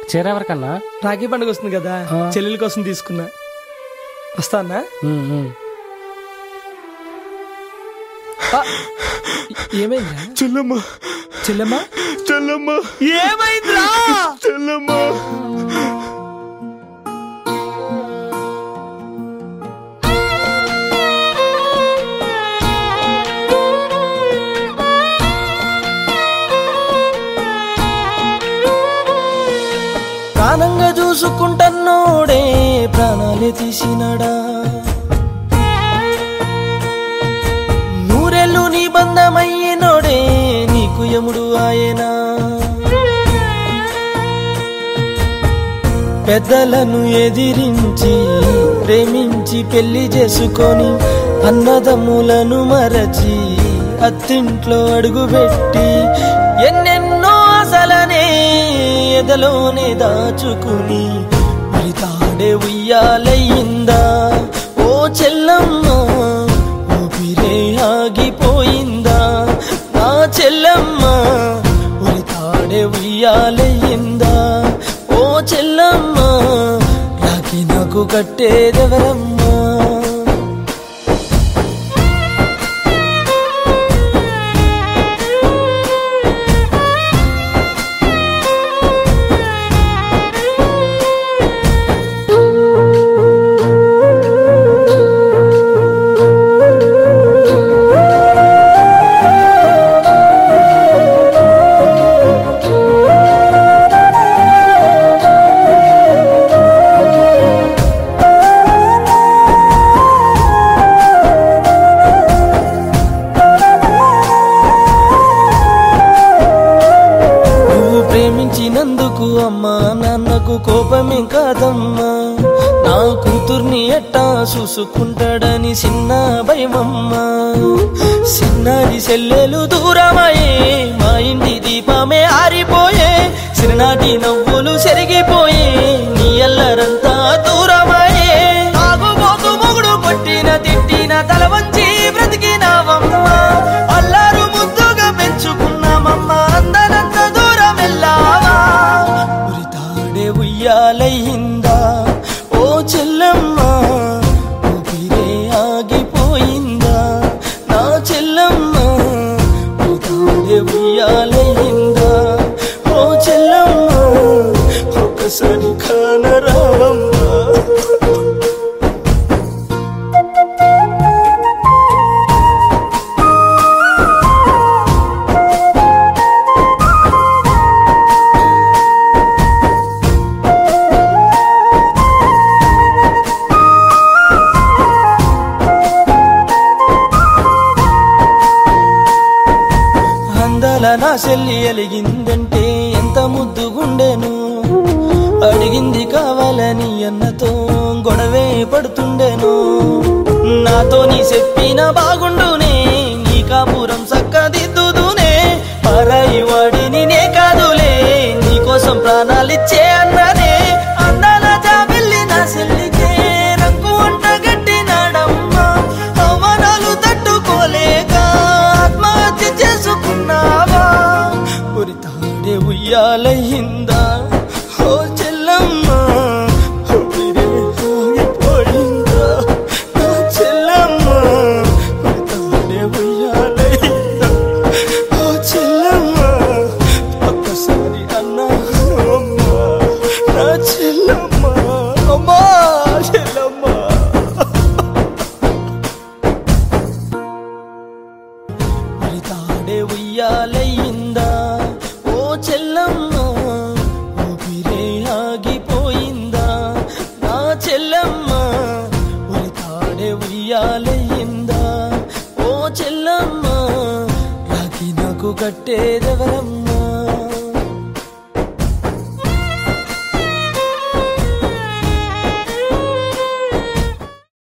చీర ఎవరికన్నా రాఖీ పండుగ వస్తుంది కదా ఆ. చెల్లెల కోసం తీసుకున్నా వస్తా అన్నా ఉమ్, ఉమ్. ఆ, ఏమైందిరా చెల్లమ్మ చెల్లెమ్మా చెల్లమ్మ ఏమైందిరా చెల్లమ్మ ప్రాణంగా చూసుకుంటన్నోడే ప్రాణాలే తీసినడా నూరెళ్ళు నీ బంధమయ్యినోడే నీకు యముడు ఆయనా పెద్దలను ఎదిరించి ప్రేమించి పెళ్లి చేసుకొని అన్నదమ్ములను మరచి అత్తింట్లో అడుగుపెట్టి ఎన్నెన్నో ఆశలనే ఎదలోనే దాచుకుని మరి తాడే ఉయ్యాలయ్యిందా ఓ చెల్లమ్మ ఊపిరే ఆగిపోయిందా నా చెల్లమ్మ ఉరి తాడే ఉయ్యాలయ్యిందా ఓ చెల్లమ్మ రాకి నాకు కట్టేదెవరమ్మా నువ్వు ప్రేమించినందుకు అమ్మా నాన్నకు కోపమేం కాదమ్మా నా కూతుర్ని ఎట్టా చూసుకుంటాడని చిన్న భయమమ్మా చిన్నది సెల్లెలు దూరమయ్యే మా ఇంటి దీపమే ఆరిపోయే చిరునాటి నవ్వులు సెరిగిపోయే నీ ఎల్లరంతా దూరమయ్యే తాగుబోతు మొగుడు కొట్టిన తిట్టిన తల వంచి బ్రతికినావమ్మా అల్లారు ముద్దుగా పెంచుకున్నామమ్మా అందనంత దూరం వెళ్ళావా ఉరి తాడే ఉయ్యాలయ్యిందా ఓ చెల్లమ్మ ఊపిరే ఆగిపోయిందా నా చెల్లమ్మ ఉరి తాడే ఉయ్యాలయ్యిందా ఓ చెల్లమ్మ ఒకసారి కానరావమ్మా అందల నా చెల్లి అలిగిందంటే ఎంత ముద్దుగుండెను అడిగింది కావాలని అన్నతో గొడవే పడుతుండెను నాతో నీ చెప్పిన బాగుండునే నీ కాపురం సక్కదిద్దుదునే పరాయి వాడిని నే కాదులే నీకోసం ప్రాణాలిచ్చే అన్ననే అందాల జాబిల్లి నా చెల్లికే రంగు వంట గట్టినాడమ్మా అవమానాలు తట్టుకోలేక ఆత్మహత్య చేసుకున్నావా ఉరి తాడే ఉయ్యాలయ్యిందా ఓ చెల్లమ్మ ఊపిరే ఆగిపోయిందా నా చెల్లమ్మ ఉరి తాడే ఉయ్యాలయ్యిందా ఓ చెల్లమ్మ ఒక్కసారి అన్నా అమ్మా నా చెల్లమ్మ అమ్మా చెల్లమ్మ మరి తాడే ఉయ్యాలయ్యిందా ఓ చెల్లమ్మ ఊపిరే ఆగిపోయిందా నా చెల్లమ్మ మరి తాడే ఉయ్యాలయ్యిందా ఓ చెల్లమ్మ రాకి నాకు కట్టేదెవరమ్మా